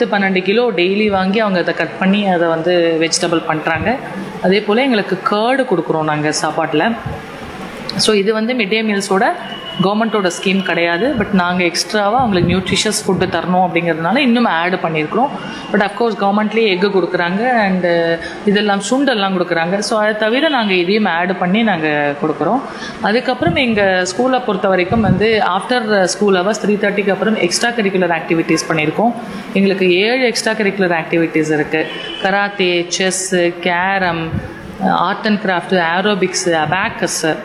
பத்து பன்னெண்டு kilo daily வாங்கி அவங்க அதை கட் பண்ணி அதை வந்து வெஜிடபிள் பண்ணுறாங்க அதே போல் எங்களுக்கு கேர்டு கொடுக்குறோம் நாங்கள் சாப்பாட்டில் ஸோ இது வந்து மிட் டே மீல்ஸோட கவர்மெண்ட்டோட ஸ்கீம் கிடையாது பட் நாங்கள் எக்ஸ்ட்ராவாக அவங்களுக்கு நியூட்ரிஷியஸ் ஃபுட்டு தரணும் அப்படிங்கிறதுனால இன்னும் ஆட் பண்ணியிருக்கிறோம் பட் அஃப்கோர்ஸ் கவர்மெண்ட்லேயே எக்கு கொடுக்குறாங்க அண்டு இதெல்லாம் சுண்டெல்லாம் கொடுக்குறாங்க ஸோ அதை தவிர நாங்கள் இதையும் ஆட் பண்ணி நாங்கள் கொடுக்குறோம் அதுக்கப்புறம் எங்கள் ஸ்கூலை பொறுத்த வரைக்கும் வந்து ஆஃப்டர் ஸ்கூல் ஹவர்ஸ் த்ரீ தேர்ட்டிக்கு அப்புறம் எக்ஸ்ட்ரா கரிக்குலர் ஆக்டிவிட்டீஸ் பண்ணியிருக்கோம் எங்களுக்கு ஏழு எக்ஸ்ட்ரா கரிக்குலர் ஆக்டிவிட்டீஸ் இருக்குது karate chess carrom art and craft aerobics abacus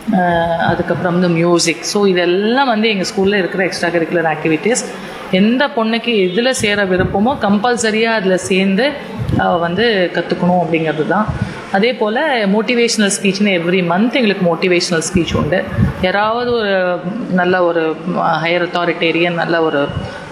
அஹ் அதுக்கப்புறம் வந்து மியூசிக் ஸோ இதெல்லாம் வந்து எங்கள் ஸ்கூலில் இருக்கிற எக்ஸ்ட்ரா கரிக்குலர் ஆக்டிவிட்டீஸ் எந்த பொண்ணுக்கு எதில் சேர விருப்பமோ கம்பல்சரியாக அதில் சேர்ந்து அவ வந்து கற்றுக்கணும் அப்படிங்கிறது தான் அதே போல் மோட்டிவேஷ்னல் ஸ்பீச்னு எவ்ரி மந்த் எங்களுக்கு மோட்டிவேஷ்னல் ஸ்பீச் உண்டு யாராவது ஒரு நல்ல ஒரு ஹையர் அத்தாரிட்டேரியன் நல்ல ஒரு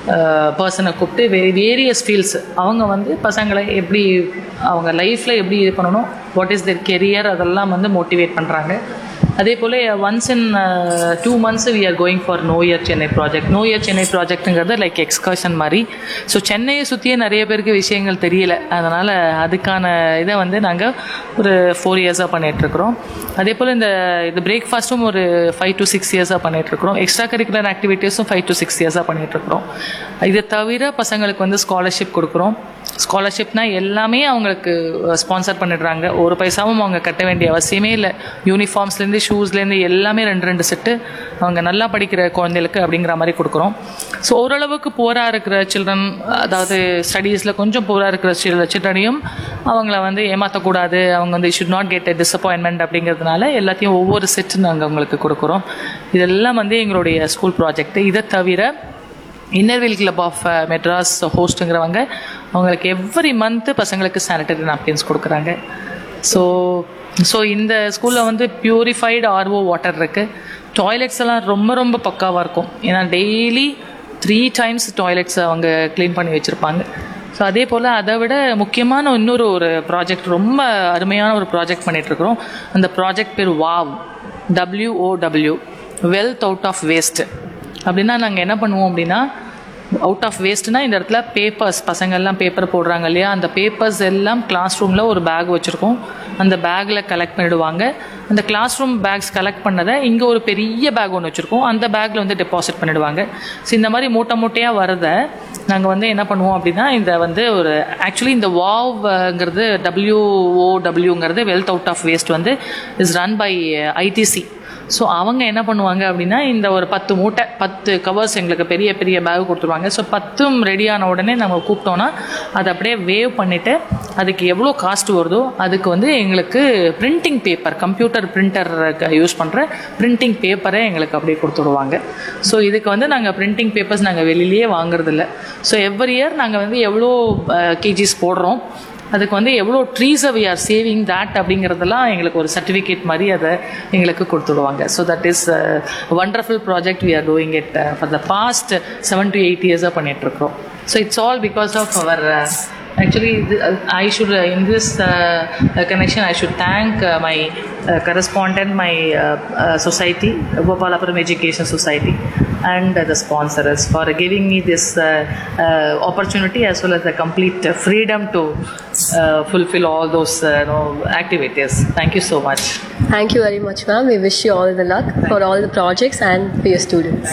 பர்சனை கூப்பிட்டு வே வேரியஸ் ஃபீல்ட்ஸ் அவங்க வந்து பசங்களை எப்படி அவங்க லைஃப்பில் எப்படி இது பண்ணணும் வாட் இஸ் their கெரியர் அதெல்லாம் வந்து மோட்டிவேட் பண்ணுறாங்க அதே போல் once in two months we are going for know your Chennai project know your Chennai ப்ராஜெக்ட்டுங்கிறது லைக் எக்ஸ்கர்ஷன் மாதிரி ஸோ சென்னையை சுற்றியே நிறைய பேருக்கு விஷயங்கள் தெரியல அதனால் அதுக்கான இதை வந்து நாங்கள் ஒரு ஃபோர் இயர்ஸாக பண்ணிகிட்ருக்குறோம் அதே போல் இந்த இது பிரேக்ஃபாஸ்ட்டும் ஒரு ஃபைவ் டு சிக்ஸ் இயர்ஸாக பண்ணிகிட்ருக்குறோம் எக்ஸ்ட்ரா கரிக்குலர் ஆக்டிவிட்டீஸும் ஃபைவ் டு சிக்ஸ் இயர்ஸாக பண்ணிகிட்ருக்குறோம் இதை தவிர பசங்களுக்கு வந்து ஸ்காலர்ஷிப் கொடுக்குறோம் ஸ்காலர்ஷிப்னா எல்லாமே அவங்களுக்கு ஸ்பான்சர் பண்ணிடுறாங்க ஒரு பைசாவும் அவங்க கட்ட வேண்டிய அவசியமே இல்லை யூனிஃபார்ம்ஸ்லேருந்து ஷூஸ்லேருந்து எல்லாமே ரெண்டு ரெண்டு செட்டு அவங்க நல்லா படிக்கிற குழந்தைகளுக்கு அப்படிங்கிற மாதிரி கொடுக்குறோம் ஸோ ஓரளவுக்கு போராக இருக்கிற சில்ட்ரன் அதாவது ஸ்டடீஸில் கொஞ்சம் போராக இருக்கிற சில்ட்ரனையும் அவங்கள வந்து ஏமாற்றக்கூடாது அவங்க வந்து should not get a disappointment அப்படிங்கிறதுனால எல்லாத்தையும் ஒவ்வொரு செட்டு நாங்கள் அவங்களுக்கு கொடுக்குறோம் இதெல்லாம் வந்து எங்களுடைய ஸ்கூல் ப்ராஜெக்ட் இதை தவிர இன்னர்வில் கிளப் ஆஃப் மெட்ராஸ் ஹோஸ்ட்டுங்கிறவங்க அவங்களுக்கு எவ்ரி மந்த்து பசங்களுக்கு சானிட்டரி நாப்கின்ஸ் கொடுக்குறாங்க ஸோ ஸோ இந்த ஸ்கூலில் வந்து பியூரிஃபைடு ஆர்ஓ வாட்டர் இருக்குது டாய்லெட்ஸ் எல்லாம் ரொம்ப ரொம்ப பக்காவாக இருக்கும் ஏன்னா டெய்லி த்ரீ டைம்ஸ் டாய்லெட்ஸ் அவங்க க்ளீன் பண்ணி வச்சுருப்பாங்க ஸோ அதே போல் அதை விட முக்கியமான இன்னொரு ஒரு ப்ராஜெக்ட் ரொம்ப அருமையான ஒரு ப்ராஜெக்ட் பண்ணிகிட்ருக்குறோம் அந்த ப்ராஜெக்ட் பேர் wow W O W wealth out of waste அப்படின்னா நாங்கள் என்ன பண்ணுவோம் அப்படின்னா அவுட் ஆஃப் வேஸ்ட்னா இந்த இடத்துல பேப்பர்ஸ் பசங்க எல்லாம் பேப்பர் போடுறாங்க இல்லையா அந்த பேப்பர்ஸ் எல்லாம் கிளாஸ் ரூமில் ஒரு பேக் வச்சுருக்கோம் அந்த பேக்கில் கலெக்ட் பண்ணிடுவாங்க அந்த கிளாஸ் ரூம் பேக்ஸ் கலெக்ட் பண்ணதை இங்கே ஒரு பெரிய பேக் ஒன்று வச்சுருக்கோம் அந்த பேக்கில் வந்து டெபாசிட் பண்ணிடுவாங்க ஸோ இந்த மாதிரி மூட்டை மூட்டையாக வரதை நாங்கள் வந்து என்ன பண்ணுவோம் அப்படின்னா இந்த வந்து ஒரு ஆக்சுவலி இந்த வாவ்ங்கிறது டபிள்யூஓடபிள்யூங்கிறது வெல்த் அவுட் ஆஃப் வேஸ்ட் வந்து is run by ITC so அவங்க என்ன பண்ணுவாங்க அப்படின்னா இந்த ஒரு பத்து மூட்டை பத்து கவர்ஸ் எங்களுக்கு பெரிய பெரிய பேக் கொடுத்துருவாங்க ஸோ பத்தும் ரெடியான உடனே நம்ம கூப்பிட்டோன்னா அதை அப்படியே வேவ் பண்ணிவிட்டு அதுக்கு எவ்வளோ காஸ்ட் வருதோ அதுக்கு வந்து எங்களுக்கு printing paper computer printer use பண்ணுற பிரிண்டிங் பேப்பரை எங்களுக்கு அப்படியே கொடுத்துடுவாங்க ஸோ இதுக்கு வந்து நாங்கள் பிரிண்டிங் பேப்பர்ஸ் நாங்கள் வெளியிலேயே வாங்குறதில்ல ஸோ எவ்ரி இயர் நாங்கள் வந்து எவ்வளோ கேஜிஸ் போடுறோம் அதுக்கு வந்து எவ்வளோ ட்ரீஸை வி ஆர் சேவிங் தேட் அப்படிங்கிறதெல்லாம் எங்களுக்கு ஒரு சர்டிஃபிகேட் மாதிரி அதை எங்களுக்கு கொடுத்துடுவாங்க so that is wonderful project we are doing it for the past seven to eight இயர்ஸாக பண்ணிகிட்ருக்கோம் so it's all because of our actually th- i should uh, in this uh, uh, connection i should thank uh, my uh, correspondent my uh, uh, society gopalapuram education society and uh, the sponsors for giving me this uh, uh, opportunity as well as the complete uh, freedom to uh, fulfill all those uh, you know, activities thank you so much Thank you very much, ma'am. We wish you all the luck for all the projects and for your students.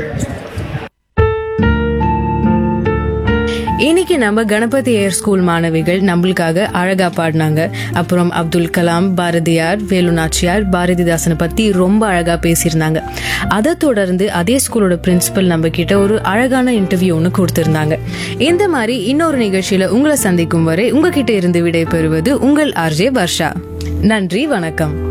இன்னைக்கு நம்ம கணபதி ஏர் school மாணவிகள் நம்மளுக்காக அழகா பாடினாங்க அப்புறம் அப்துல் கலாம் பாரதியார் வேலு நாச்சியார் பாரதிதாசனை பத்தி ரொம்ப அழகா பேசியிருந்தாங்க அதை தொடர்ந்து அதே ஸ்கூலோட பிரின்சிபல் நம்ம கிட்ட ஒரு அழகான இன்டர்வியூ ஒன்று கொடுத்திருந்தாங்க இந்த மாதிரி இன்னொரு நிகழ்ச்சியில உங்களை சந்திக்கும் வரை உங்ககிட்ட இருந்து விடை பெறுவது உங்கள் ஆர்ஜே வர்ஷா நன்றி வணக்கம்